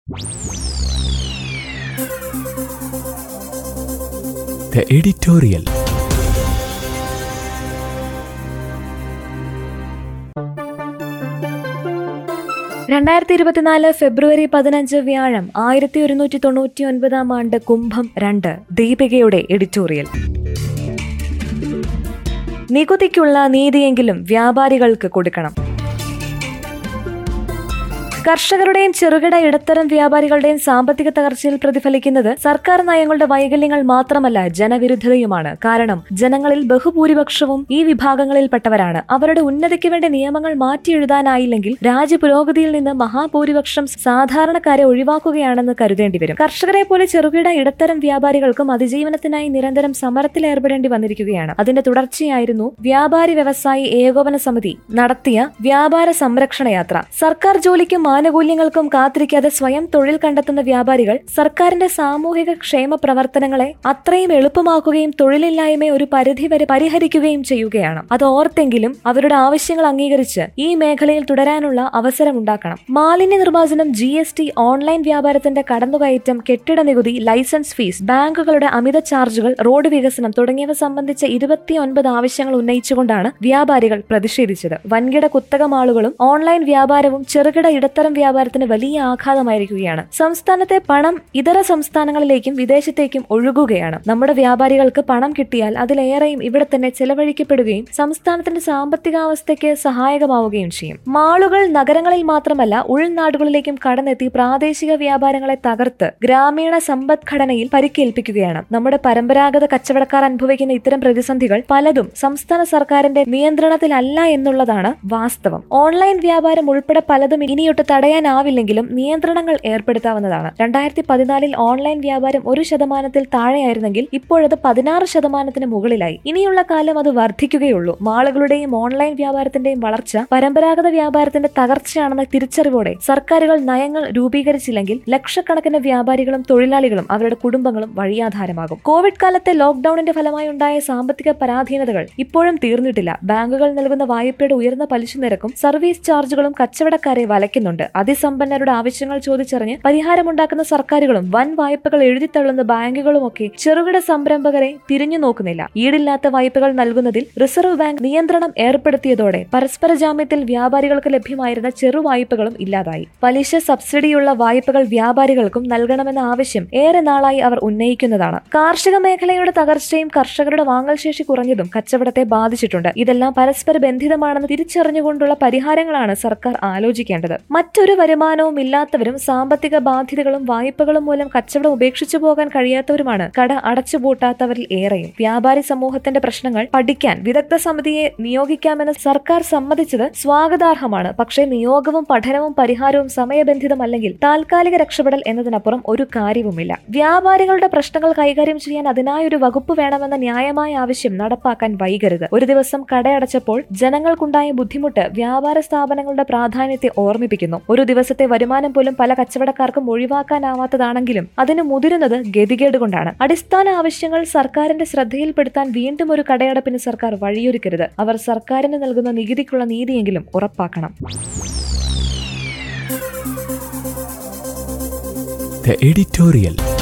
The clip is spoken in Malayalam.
The editorial. രണ്ടായിരത്തി ഇരുപത്തിനാല് ഫെബ്രുവരി പതിനഞ്ച് വ്യാഴം ആയിരത്തി ഒരുന്നൂറ്റി തൊണ്ണൂറ്റി ഒൻപതാം ആണ്ട് കുംഭം രണ്ട് ദീപികയുടെ എഡിറ്റോറിയൽ നികുതിക്കുള്ള നീതിയെങ്കിലും വ്യാപാരികൾക്ക് കൊടുക്കണം കർഷകരുടെയും ചെറുകിട ഇടത്തരം വ്യാപാരികളുടെയും സാമ്പത്തിക തകർച്ചയിൽ പ്രതിഫലിക്കുന്നത് സർക്കാർ നയങ്ങളുടെ വൈകല്യങ്ങൾ മാത്രമല്ല ജനവിരുദ്ധതയുമാണ് കാരണം ജനങ്ങളിൽ ബഹുഭൂരിപക്ഷവും ഈ വിഭാഗങ്ങളിൽപ്പെട്ടവരാണ് അവരുടെ ഉന്നതിക്ക് വേണ്ടി നിയമങ്ങൾ മാറ്റിയെഴുതാനായില്ലെങ്കിൽ രാജ്യ പുരോഗതിയിൽ നിന്ന് മഹാഭൂരിപക്ഷം സാധാരണക്കാരെ ഒഴിവാക്കുകയാണെന്ന് കരുതേണ്ടി വരും കർഷകരെ പോലെ ചെറുകിട ഇടത്തരം വ്യാപാരികൾക്കും അതിജീവനത്തിനായി നിരന്തരം സമരത്തിലേർപ്പെടേണ്ടി വന്നിരിക്കുകയാണ് അതിന്റെ തുടർച്ചയായിരുന്നു വ്യാപാരി വ്യവസായി ഏകോപന സമിതി നടത്തിയ വ്യാപാര സംരക്ഷണ യാത്ര സർക്കാർ ജോലിക്കും ആനുകൂല്യങ്ങൾക്കും കാത്തിരിക്കാതെ സ്വയം തൊഴിൽ കണ്ടെത്തുന്ന വ്യാപാരികൾ സർക്കാരിന്റെ സാമൂഹിക ക്ഷേമ പ്രവർത്തനങ്ങളെ അത്രയും എളുപ്പമാക്കുകയും തൊഴിലില്ലായ്മയെ ഒരു പരിധിവരെ പരിഹരിക്കുകയും ചെയ്യുകയാണ് അത് ഓർത്തെങ്കിലും അവരുടെ ആവശ്യങ്ങൾ അംഗീകരിച്ച് ഈ മേഖലയിൽ തുടരാനുള്ള അവസരമുണ്ടാക്കണം മാലിന്യ നിർമ്മാർജ്ജനം ജി എസ് ടി ഓൺലൈൻ വ്യാപാരത്തിന്റെ കടന്നുകയറ്റം കെട്ടിട നികുതി ലൈസൻസ് ഫീസ് ബാങ്കുകളുടെ അമിത ചാർജുകൾ റോഡ് വികസനം തുടങ്ങിയവ സംബന്ധിച്ച ഇരുപത്തിയൊൻപത് ആവശ്യങ്ങൾ ഉന്നയിച്ചുകൊണ്ടാണ് വ്യാപാരികൾ പ്രതിഷേധിച്ചത് വൻകിട കുത്തകമാളുകളും ഓൺലൈൻ വ്യാപാരവും ചെറുകിട ഇടത്തരം വ്യാപാരത്തിന് വലിയ ആഘാതമായിരിക്കുകയാണ് സംസ്ഥാനത്തെ പണം ഇതര സംസ്ഥാനങ്ങളിലേക്കും വിദേശത്തേക്കും ഒഴുകുകയാണ് നമ്മുടെ വ്യാപാരികൾക്ക് പണം കിട്ടിയാൽ അതിലേറെയും ഇവിടെ തന്നെ ചെലവഴിക്കപ്പെടുകയും സംസ്ഥാനത്തിന്റെ സാമ്പത്തികാവസ്ഥയ്ക്ക് സഹായകമാവുകയും ചെയ്യും മാളുകൾ നഗരങ്ങളിൽ മാത്രമല്ല ഉൾനാടുകളിലേക്കും കടന്നെത്തി പ്രാദേശിക വ്യാപാരങ്ങളെ തകർത്ത് ഗ്രാമീണ സമ്പദ്ഘടനയിൽ പരിക്കേൽപ്പിക്കുകയാണ് നമ്മുടെ പരമ്പരാഗത കച്ചവടക്കാർ അനുഭവിക്കുന്ന ഇത്തരം പ്രതിസന്ധികൾ പലതും സംസ്ഥാന സർക്കാരിന്റെ നിയന്ത്രണത്തിലല്ല എന്നുള്ളതാണ് വാസ്തവം ഓൺലൈൻ വ്യാപാരം ഉൾപ്പെടെ പലതും ഇനിയൊട്ട് തടയാനാവില്ലെങ്കിലും നിയന്ത്രണങ്ങൾ ഏർപ്പെടുത്താവുന്നതാണ് രണ്ടായിരത്തി പതിനാലിൽ ഓൺലൈൻ വ്യാപാരം ഒരു ശതമാനത്തിൽ താഴെയായിരുന്നെങ്കിൽ ഇപ്പോഴത് പതിനാറ് ശതമാനത്തിന് മുകളിലായി ഇനിയുള്ള കാലം അത് വർദ്ധിക്കുകയുള്ളൂ മാളുകളുടെയും ഓൺലൈൻ വ്യാപാരത്തിന്റെയും വളർച്ച പരമ്പരാഗത വ്യാപാരത്തിന്റെ തകർച്ചയാണെന്ന തിരിച്ചറിവോടെ സർക്കാരുകൾ നയങ്ങൾ രൂപീകരിച്ചില്ലെങ്കിൽ ലക്ഷക്കണക്കിന് വ്യാപാരികളും തൊഴിലാളികളും അവരുടെ കുടുംബങ്ങളും വഴിയാധാരമാകും കോവിഡ് കാലത്തെ ലോക്ഡൌണിന്റെ ഫലമായി ഉണ്ടായ സാമ്പത്തിക പരാധീനതകൾ ഇപ്പോഴും തീർന്നിട്ടില്ല ബാങ്കുകൾ നൽകുന്ന വായ്പയുടെ ഉയർന്ന പലിശ നിരക്കും സർവീസ് ചാർജുകളും കച്ചവടക്കാരെ വലയ്ക്കുന്നുണ്ട് അതിസമ്പന്നരുടെ ആവശ്യങ്ങൾ ചോദിച്ചറിഞ്ഞ് പരിഹാരമുണ്ടാക്കുന്ന സർക്കാരുകളും വൻ വായ്പകൾ എഴുതിത്തള്ളുന്ന ബാങ്കുകളുമൊക്കെ ചെറുകിട സംരംഭകരെ തിരിഞ്ഞു നോക്കുന്നില്ല ഈടില്ലാത്ത വായ്പകൾ നൽകുന്നതിൽ റിസർവ് ബാങ്ക് നിയന്ത്രണം ഏർപ്പെടുത്തിയതോടെ പരസ്പര ജാമ്യത്തിൽ വ്യാപാരികൾക്ക് ലഭ്യമായിരുന്ന ചെറു വായ്പകളും ഇല്ലാതായി പലിശ സബ്സിഡിയുള്ള വായ്പകൾ വ്യാപാരികൾക്കും നൽകണമെന്ന ആവശ്യം ഏറെ നാളായി അവർ ഉന്നയിക്കുന്നതാണ് കാർഷിക മേഖലയുടെ തകർച്ചയും കർഷകരുടെ വാങ്ങൽ ശേഷി കുറഞ്ഞതും കച്ചവടത്തെ ബാധിച്ചിട്ടുണ്ട് ഇതെല്ലാം പരസ്പര ബന്ധിതമാണെന്ന് തിരിച്ചറിഞ്ഞുകൊണ്ടുള്ള പരിഹാരങ്ങളാണ് സർക്കാർ ആലോചിക്കേണ്ടത് മറ്റൊരു വരുമാനവും ഇല്ലാത്തവരും സാമ്പത്തിക ബാധ്യതകളും വായ്പകളും മൂലം കച്ചവടം ഉപേക്ഷിച്ചു പോകാൻ കഴിയാത്തവരുമാണ് കട അടച്ചുപൂട്ടാത്തവരിൽ ഏറെയും വ്യാപാരി സമൂഹത്തിന്റെ പ്രശ്നങ്ങൾ പഠിക്കാൻ വിദഗ്ധ സമിതിയെ നിയോഗിക്കാമെന്ന് സർക്കാർ സമ്മതിച്ചത് സ്വാഗതാർഹമാണ് പക്ഷേ നിയോഗവും പഠനവും പരിഹാരവും സമയബന്ധിതമല്ലെങ്കിൽ താൽക്കാലിക രക്ഷപ്പെടൽ എന്നതിനപ്പുറം ഒരു കാര്യവുമില്ല വ്യാപാരികളുടെ പ്രശ്നങ്ങൾ കൈകാര്യം ചെയ്യാൻ അതിനായൊരു വകുപ്പ് വേണമെന്ന ന്യായമായ ആവശ്യം നടപ്പാക്കാൻ വൈകരുത് ഒരു ദിവസം കടയടച്ചപ്പോൾ ജനങ്ങൾക്കുണ്ടായ ബുദ്ധിമുട്ട് വ്യാപാര സ്ഥാപനങ്ങളുടെ പ്രാധാന്യത്തെ ഓർമ്മിപ്പിക്കുന്നു ഒരു ദിവസത്തെ വരുമാനം പോലും പല കച്ചവടക്കാർക്കും ഒഴിവാക്കാനാവാത്തതാണെങ്കിലും അതിന് മുതിരുന്നത് ഗതികേട് കൊണ്ടാണ് അടിസ്ഥാന ആവശ്യങ്ങൾ സർക്കാരിന്റെ ശ്രദ്ധയിൽപ്പെടുത്താൻ വീണ്ടും ഒരു കടയടപ്പിന് സർക്കാർ വഴിയൊരുക്കരുത് അവർ സർക്കാരിന് നൽകുന്ന നികുതിക്കുള്ള നീതിയെങ്കിലും ഉറപ്പാക്കണം The editorial.